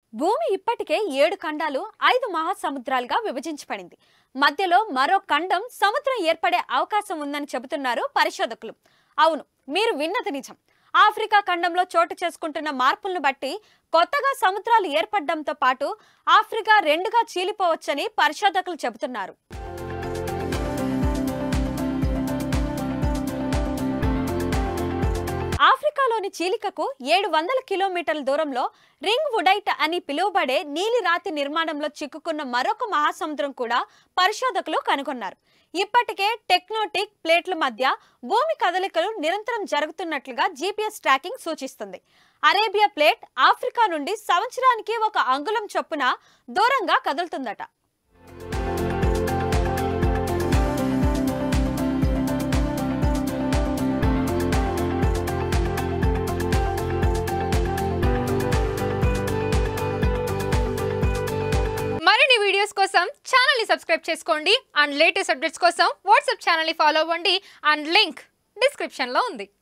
భూమి ఇప్పటికే ఏడు ఖండాలు ఐదు మహాసముద్రాలుగా విభజించబడింది మధ్యలో మరో ఖండం సముద్రం ఏర్పడే అవకాశం ఉందని చెబుతున్నారు పరిశోధకులు అవును మీరు విన్నది నిజం ఆఫ్రికా ఖండంలో చోటు చేసుకుంటున్న మార్పులను బట్టి కొత్తగా సముద్రాలు ఏర్పడడంతో పాటు ఆఫ్రికా రెండుగా చీలిపోవచ్చని పరిశోధకులు చెబుతున్నారు ఆఫ్రికాలోని చీలికకు ఏడు వందల కిలోమీటర్ల దూరంలో రింగ్ వుడైట్ అని పిలువబడే నీలి రాతి నిర్మాణంలో చిక్కుకున్న మరొక మహాసముద్రం కూడా పరిశోధకులు కనుగొన్నారు ఇప్పటికే టెక్నోటిక్ ప్లేట్ల మధ్య భూమి కదలికలు నిరంతరం జరుగుతున్నట్లుగా జీపీఎస్ ట్రాకింగ్ సూచిస్తుంది అరేబియా ప్లేట్ ఆఫ్రికా నుండి సంవత్సరానికి ఒక అంగుళం చొప్పున దూరంగా కదులుతుందట మరిన్ని వీడియోస్ కోసం ఛానల్ ని సబ్స్క్రైబ్ చేసుకోండి అండ్ లేటెస్ట్ అప్డేట్స్ కోసం వాట్సాప్ ఛానల్ ని ఫాలో అవ్వండి అండ్ లింక్ డిస్క్రిప్షన్ లో ఉంది